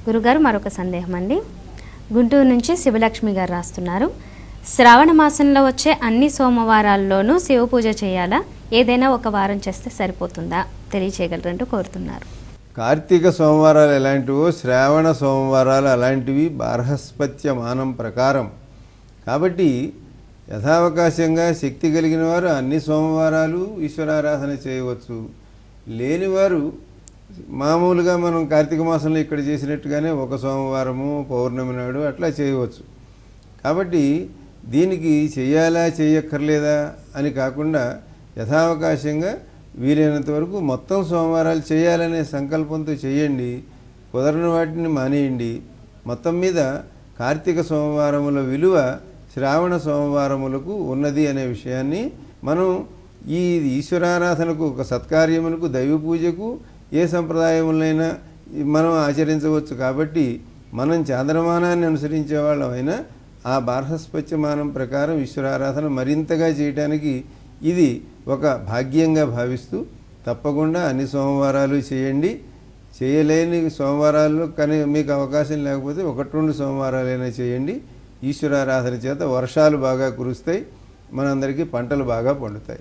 గురుగారు మరొక సందేహం అండి గుంటూరు నుంచి శివలక్ష్మి గారు రాస్తున్నారు శ్రావణ మాసంలో వచ్చే అన్ని సోమవారాల్లోనూ శివ పూజ చేయాలా ఏదైనా ఒక వారం చేస్తే సరిపోతుందా తెలియచేయగలరంటూ కోరుతున్నారు కార్తీక సోమవారాలు ఎలాంటివో శ్రావణ సోమవారాలు అలాంటివి బార్హస్పత్య మానం ప్రకారం కాబట్టి యథావకాశంగా శక్తి కలిగిన వారు అన్ని సోమవారాలు ఈశ్వరారాధన చేయవచ్చు లేనివారు మామూలుగా మనం కార్తీక మాసంలో ఇక్కడ చేసినట్టుగానే ఒక సోమవారము పౌర్ణమి నాడు అట్లా చేయవచ్చు కాబట్టి దీనికి చేయాలా చేయక్కర్లేదా అని కాకుండా యథావకాశంగా వీలైనంత వరకు మొత్తం సోమవారాలు చేయాలనే సంకల్పంతో చేయండి కుదరని వాటిని మానేయండి మొత్తం మీద కార్తీక సోమవారముల విలువ శ్రావణ సోమవారములకు ఉన్నది అనే విషయాన్ని మనం ఈ ఈశ్వరారాధనకు ఒక సత్కార్యములకు దైవ పూజకు ఏ సంప్రదాయములైనా మనం ఆచరించవచ్చు కాబట్టి మనం చాంద్రమానాన్ని అనుసరించే వాళ్ళమైనా ఆ బార్హస్పత్యమానం ప్రకారం ఈశ్వరారాధన మరింతగా చేయడానికి ఇది ఒక భాగ్యంగా భావిస్తూ తప్పకుండా అన్ని సోమవారాలు చేయండి చేయలేని సోమవారాల్లో కానీ మీకు అవకాశం లేకపోతే ఒకటి రెండు సోమవారాలైనా చేయండి ఈశ్వరారాధన చేత వర్షాలు బాగా కురుస్తాయి మనందరికీ పంటలు బాగా పండుతాయి